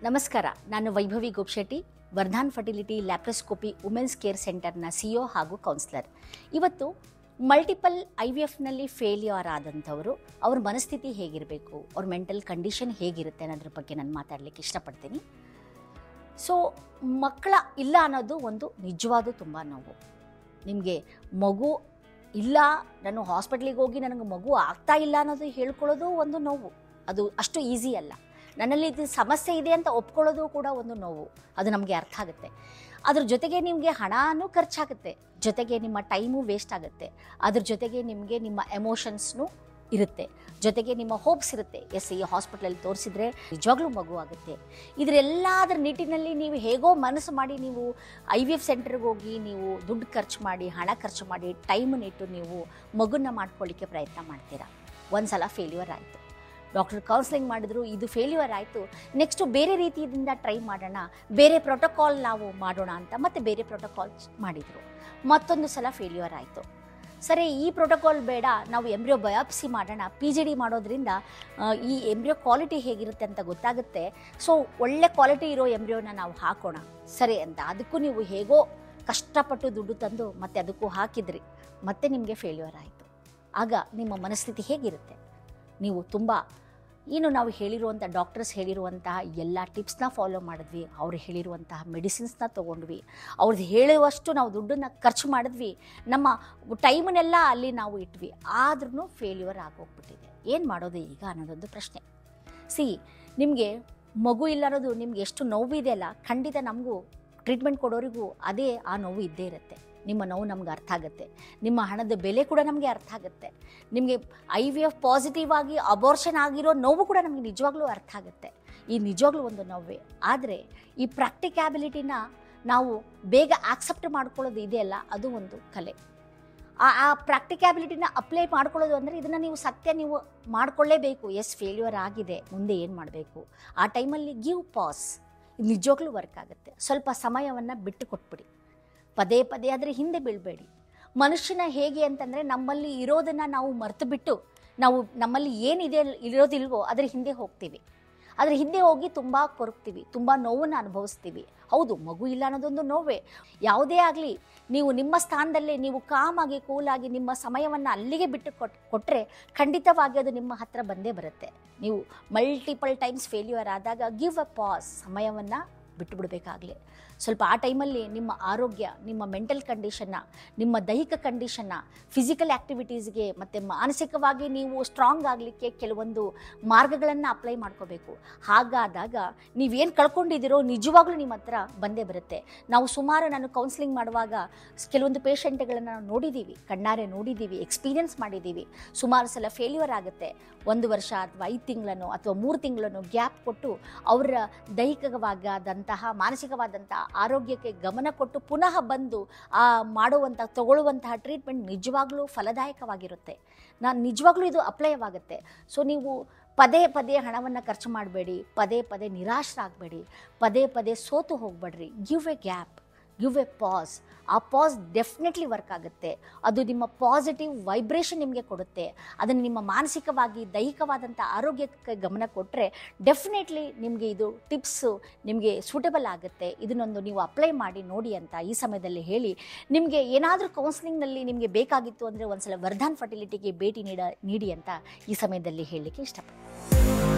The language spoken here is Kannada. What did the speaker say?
ನಮಸ್ಕಾರ ನಾನು Vaibhavi Gopshetti Vardhan fertility laparoscopy women's care ಸೆಂಟರ್ನ ಸಿಒ ಹಾಗೂ ಕೌನ್ಸಿಲರ್ ಇವತ್ತು ಮಲ್ಟಿಪಲ್ ಐ ವಿ ಎಫ್ನಲ್ಲಿ ಫೇಲ್ಯೂರ್ ಆದಂಥವರು ಅವ್ರ ಮನಸ್ಥಿತಿ ಹೇಗಿರಬೇಕು ಅವ್ರ ಮೆಂಟಲ್ ಕಂಡೀಷನ್ ಹೇಗಿರುತ್ತೆ ಅನ್ನೋದ್ರ ಬಗ್ಗೆ ನಾನು ಮಾತಾಡಲಿಕ್ಕೆ ಇಷ್ಟಪಡ್ತೀನಿ ಸೊ ಮಕ್ಕಳ ಇಲ್ಲ ಅನ್ನೋದು ಒಂದು ನಿಜವಾದ ತುಂಬ ನೋವು ನಿಮಗೆ ಮಗು ಇಲ್ಲ ನಾನು ಹಾಸ್ಪಿಟ್ಲಿಗೆ ಹೋಗಿ ನನಗೆ ಮಗು ಆಗ್ತಾ ಇಲ್ಲ ಅನ್ನೋದು ಹೇಳ್ಕೊಳ್ಳೋದು ಒಂದು ನೋವು ಅದು ಅಷ್ಟು ಈಸಿ ಅಲ್ಲ ನನ್ನಲ್ಲಿ ಇದು ಸಮಸ್ಯೆ ಇದೆ ಅಂತ ಒಪ್ಕೊಳ್ಳೋದು ಕೂಡ ಒಂದು ನೋವು ಅದು ನಮಗೆ ಅರ್ಥ ಆಗುತ್ತೆ ಅದ್ರ ಜೊತೆಗೆ ನಿಮಗೆ ಹಣನೂ ಖರ್ಚಾಗುತ್ತೆ ಜೊತೆಗೆ ನಿಮ್ಮ ಟೈಮು ವೇಸ್ಟ್ ಆಗುತ್ತೆ ಅದ್ರ ಜೊತೆಗೆ ನಿಮಗೆ ನಿಮ್ಮ ಎಮೋಷನ್ಸ್ನು ಇರುತ್ತೆ ಜೊತೆಗೆ ನಿಮ್ಮ ಹೋಪ್ಸ್ ಇರುತ್ತೆ ಎಸ್ ಈ ಹಾಸ್ಪಿಟ್ಲಲ್ಲಿ ತೋರಿಸಿದ್ರೆ ನಿಜವಾಗ್ಲೂ ಮಗು ಆಗುತ್ತೆ ಇದರೆಲ್ಲದರ ನಿಟ್ಟಿನಲ್ಲಿ ನೀವು ಹೇಗೋ ಮನಸ್ಸು ಮಾಡಿ ನೀವು ಐ ವಿ ಎಫ್ ಸೆಂಟರ್ಗೆ ಹೋಗಿ ನೀವು ದುಡ್ಡು ಖರ್ಚು ಮಾಡಿ ಹಣ ಖರ್ಚು ಮಾಡಿ ಟೈಮನ್ನಿಟ್ಟು ನೀವು ಮಗುನ ಮಾಡ್ಕೊಳ್ಳಿಕ್ಕೆ ಪ್ರಯತ್ನ ಮಾಡ್ತೀರಾ ಒಂದು ಸಲ ಫೇಲ್ಯೂರ್ ಆಯಿತು ಡಾಕ್ಟರ್ ಕೌನ್ಸಿಲಿಂಗ್ ಮಾಡಿದ್ರು ಇದು ಫೇಲ್ಯೂರ್ ಆಯಿತು ನೆಕ್ಸ್ಟು ಬೇರೆ ರೀತಿಯಿಂದ ಟ್ರೈ ಮಾಡೋಣ ಬೇರೆ ಪ್ರೋಟೋಕಾಲ್ ನಾವು ಮಾಡೋಣ ಅಂತ ಮತ್ತೆ ಬೇರೆ ಪ್ರೋಟೋಕಾಲ್ ಮಾಡಿದರು ಮತ್ತೊಂದು ಸಲ ಫೇಲ್ಯೂರ್ ಆಯಿತು ಸರಿ ಈ ಪ್ರೋಟೋಕಾಲ್ ಬೇಡ ನಾವು ಎಂಬ್ರಿಯೋ ಬಯಾಪ್ಸಿ ಮಾಡೋಣ ಪಿ ಜಿ ಡಿ ಮಾಡೋದ್ರಿಂದ ಆ, ಈ ಎಂಬ್ರಿಯೋ ಕ್ವಾಲಿಟಿ ಹೇಗಿರುತ್ತೆ ಅಂತ ಗೊತ್ತಾಗುತ್ತೆ ಸೊ ಒಳ್ಳೆ ಕ್ವಾಲಿಟಿ ಇರೋ ಎಂಬ್ರಿಯೋನ ನಾವು ಹಾಕೋಣ ಸರಿ ಅಂತ ಅದಕ್ಕೂ ನೀವು ಹೇಗೋ ಕಷ್ಟಪಟ್ಟು ದುಡ್ಡು ತಂದು ಮತ್ತೆ ಅದಕ್ಕೂ ಹಾಕಿದ್ರಿ ಮತ್ತೆ ನಿಮಗೆ ಫೇಲ್ಯೂರ್ ಆಯಿತು ಆಗ ನಿಮ್ಮ ಮನಸ್ಥಿತಿ ಹೇಗಿರುತ್ತೆ ನೀವು ತುಂಬ ಏನು ನಾವು ಹೇಳಿರುವಂಥ ಡಾಕ್ಟರ್ಸ್ ಹೇಳಿರುವಂತಹ ಎಲ್ಲ ಟಿಪ್ಸ್ನ ಫಾಲೋ ಮಾಡಿದ್ವಿ ಅವ್ರು ಹೇಳಿರುವಂತಹ ಮೆಡಿಸಿನ್ಸ್ನ ತೊಗೊಂಡ್ವಿ ಅವ್ರದ್ದು ಹೇಳುವಷ್ಟು ನಾವು ದುಡ್ಡನ್ನು ಖರ್ಚು ಮಾಡಿದ್ವಿ ನಮ್ಮ ಟೈಮನ್ನೆಲ್ಲ ಅಲ್ಲಿ ನಾವು ಇಟ್ವಿ ಆದ್ರೂ ಫೇಲ್ಯೂರ್ ಆಗೋಗ್ಬಿಟ್ಟಿದೆ ಏನು ಮಾಡೋದು ಈಗ ಅನ್ನೋದೊಂದು ಪ್ರಶ್ನೆ ಸಿ ನಿಮಗೆ ಮಗು ಇಲ್ಲ ಅನ್ನೋದು ನಿಮ್ಗೆ ಎಷ್ಟು ನೋವಿದೆ ಅಲ್ಲ ಖಂಡಿತ ನಮಗೂ ಟ್ರೀಟ್ಮೆಂಟ್ ಕೊಡೋರಿಗೂ ಅದೇ ಆ ನೋವು ಇದ್ದೇ ಇರುತ್ತೆ ನಿಮ್ಮ ನೋವು ನಮ್ಗೆ ಅರ್ಥ ಆಗುತ್ತೆ ನಿಮ್ಮ ಹಣದ ಬೆಲೆ ಕೂಡ ನಮಗೆ ಅರ್ಥ ಆಗುತ್ತೆ ನಿಮಗೆ ಐ ವಿ ಎಫ್ ಪಾಸಿಟಿವ್ ಆಗಿ ಅಬೋರ್ಷನ್ ಆಗಿರೋ ನೋವು ಕೂಡ ನಮಗೆ ನಿಜವಾಗ್ಲೂ ಅರ್ಥ ಆಗುತ್ತೆ ಈ ನಿಜವಾಗ್ಲೂ ಒಂದು ನೋವೇ ಆದರೆ ಈ ಪ್ರಾಕ್ಟಿಕ್ಯಾಬಿಲಿಟಿನ ನಾವು ಬೇಗ ಆಕ್ಸೆಪ್ಟ್ ಮಾಡ್ಕೊಳ್ಳೋದು ಇದೆಯಲ್ಲ ಅದು ಒಂದು ಕಲೆ ಆ ಆ ಪ್ರಾಕ್ಟಿಕ್ಯಾಬಿಲಿಟಿನ ಅಪ್ಲೈ ಮಾಡ್ಕೊಳ್ಳೋದು ಅಂದರೆ ಇದನ್ನು ನೀವು ಸತ್ಯ ನೀವು ಮಾಡ್ಕೊಳ್ಳೇಬೇಕು ಎಸ್ ಫೇಲ್ಯೂರ್ ಆಗಿದೆ ಮುಂದೆ ಏನು ಮಾಡಬೇಕು ಆ ಟೈಮಲ್ಲಿ ಗಿವ್ ಪಾಸ್ ಇದು ನಿಜವಾಗ್ಲೂ ವರ್ಕ್ ಆಗುತ್ತೆ ಸ್ವಲ್ಪ ಸಮಯವನ್ನು ಬಿಟ್ಟು ಕೊಟ್ಬಿಡಿ ಪದೇ ಪದೇ ಆದರೆ ಹಿಂದೆ ಬೀಳಬೇಡಿ ಮನುಷ್ಯನ ಹೇಗೆ ಅಂತಂದರೆ ನಮ್ಮಲ್ಲಿ ಇರೋದನ್ನು ನಾವು ಮರೆತು ಬಿಟ್ಟು ನಾವು ನಮ್ಮಲ್ಲಿ ಏನಿದೆ ಇರೋದಿಲ್ವೋ ಅದರ ಹಿಂದೆ ಹೋಗ್ತೀವಿ ಅದರ ಹಿಂದೆ ಹೋಗಿ ತುಂಬ ಕೊರಗ್ತೀವಿ ತುಂಬ ನೋವನ್ನು ಅನುಭವಿಸ್ತೀವಿ ಹೌದು ಮಗು ಇಲ್ಲ ಅನ್ನೋದೊಂದು ನೋವೇ ಯಾವುದೇ ಆಗಲಿ ನೀವು ನಿಮ್ಮ ಸ್ಥಾನದಲ್ಲೇ ನೀವು ಕಾಮಾಗಿ ಕೂಲಾಗಿ ನಿಮ್ಮ ಸಮಯವನ್ನು ಅಲ್ಲಿಗೆ ಬಿಟ್ಟು ಕೊಟ್ ಕೊಟ್ಟರೆ ಖಂಡಿತವಾಗಿ ಅದು ನಿಮ್ಮ ಹತ್ರ ಬಂದೇ ಬರುತ್ತೆ ನೀವು ಮಲ್ಟಿಪಲ್ ಟೈಮ್ಸ್ ಫೇಲ್ಯೂರ್ ಆದಾಗ ಗಿವ್ ಅ ಪಾಸ್ ಸಮಯವನ್ನು ಬಿಟ್ಟು ಬಿಡಬೇಕಾಗಲಿ ಸ್ವಲ್ಪ ಆ ಟೈಮಲ್ಲಿ ನಿಮ್ಮ ಆರೋಗ್ಯ ನಿಮ್ಮ ಮೆಂಟಲ್ ಕಂಡೀಷನ್ನ ನಿಮ್ಮ ದೈಹಿಕ ಕಂಡೀಷನ್ನ ಫಿಸಿಕಲ್ ಆ್ಯಕ್ಟಿವಿಟೀಸ್ಗೆ ಮತ್ತು ಮಾನಸಿಕವಾಗಿ ನೀವು ಸ್ಟ್ರಾಂಗ್ ಆಗಲಿಕ್ಕೆ ಕೆಲವೊಂದು ಮಾರ್ಗಗಳನ್ನು ಅಪ್ಲೈ ಮಾಡ್ಕೋಬೇಕು ಹಾಗಾದಾಗ ನೀವೇನು ಕಳ್ಕೊಂಡಿದ್ದೀರೋ ನಿಜವಾಗ್ಲೂ ನಿಮ್ಮ ಹತ್ರ ಬಂದೇ ಬರುತ್ತೆ ನಾವು ಸುಮಾರು ನಾನು ಕೌನ್ಸಿಲಿಂಗ್ ಮಾಡುವಾಗ ಕೆಲವೊಂದು ಪೇಷಂಟ್ಗಳನ್ನು ನಾವು ನೋಡಿದ್ದೀವಿ ಕಣ್ಣಾರೆ ನೋಡಿದ್ದೀವಿ ಎಕ್ಸ್ಪೀರಿಯನ್ಸ್ ಮಾಡಿದ್ದೀವಿ ಸುಮಾರು ಸಲ ಫೇಲ್ಯೂರ್ ಆಗುತ್ತೆ ಒಂದು ವರ್ಷ ಅಥವಾ ಐದು ತಿಂಗಳನ್ನು ಅಥವಾ ಮೂರು ತಿಂಗಳನ್ನು ಗ್ಯಾಪ್ ಕೊಟ್ಟು ಅವರ ದೈಹಿಕವಾದಂತಹ ಮಾನಸಿಕವಾದಂತಹ ಆರೋಗ್ಯಕ್ಕೆ ಗಮನ ಕೊಟ್ಟು ಪುನಃ ಬಂದು ಆ ಮಾಡುವಂಥ ತಗೊಳ್ಳುವಂತಹ ಟ್ರೀಟ್ಮೆಂಟ್ ನಿಜವಾಗ್ಲೂ ಫಲದಾಯಕವಾಗಿರುತ್ತೆ ನಾನು ನಿಜವಾಗ್ಲೂ ಇದು ಅಪ್ಲೈವಾಗುತ್ತೆ ಸೊ ನೀವು ಪದೇ ಪದೇ ಹಣವನ್ನು ಖರ್ಚು ಮಾಡಬೇಡಿ ಪದೇ ಪದೇ ನಿರಾಶರಾಗಬೇಡಿ ಪದೇ ಪದೇ ಸೋತು ಹೋಗಬೇಡ್ರಿ give a gap give a pause ಆ ಪಾಸ್ ಡೆಫಿನೆಟ್ಲಿ ವರ್ಕ್ ಆಗುತ್ತೆ ಅದು ನಿಮ್ಮ ಪಾಸಿಟಿವ್ ವೈಬ್ರೇಷನ್ ನಿಮಗೆ ಕೊಡುತ್ತೆ ಅದನ್ನು ನಿಮ್ಮ ಮಾನಸಿಕವಾಗಿ ದೈಹಿಕವಾದಂಥ ಆರೋಗ್ಯಕ್ಕೆ ಗಮನ ಕೊಟ್ಟರೆ ಡೆಫಿನೆಟ್ಲಿ ನಿಮಗೆ ಇದು ಟಿಪ್ಸು ನಿಮಗೆ ಸೂಟಬಲ್ ಆಗುತ್ತೆ ಇದನ್ನೊಂದು ನೀವು ಅಪ್ಲೈ ಮಾಡಿ ನೋಡಿ ಅಂತ ಈ ಸಮಯದಲ್ಲಿ ಹೇಳಿ ನಿಮಗೆ ಏನಾದರೂ ಕೌನ್ಸಿಲಿಂಗ್ನಲ್ಲಿ ನಿಮಗೆ ಬೇಕಾಗಿತ್ತು ಅಂದರೆ ಒಂದ್ಸಲ ವರ್ಧಾನ್ ಫರ್ಟಿಲಿಟಿಗೆ ಭೇಟಿ ನೀಡ ನೀಡಿ ಅಂತ ಈ ಸಮಯದಲ್ಲಿ ಹೇಳಲಿಕ್ಕೆ ಇಷ್ಟಪಡ್ತೀನಿ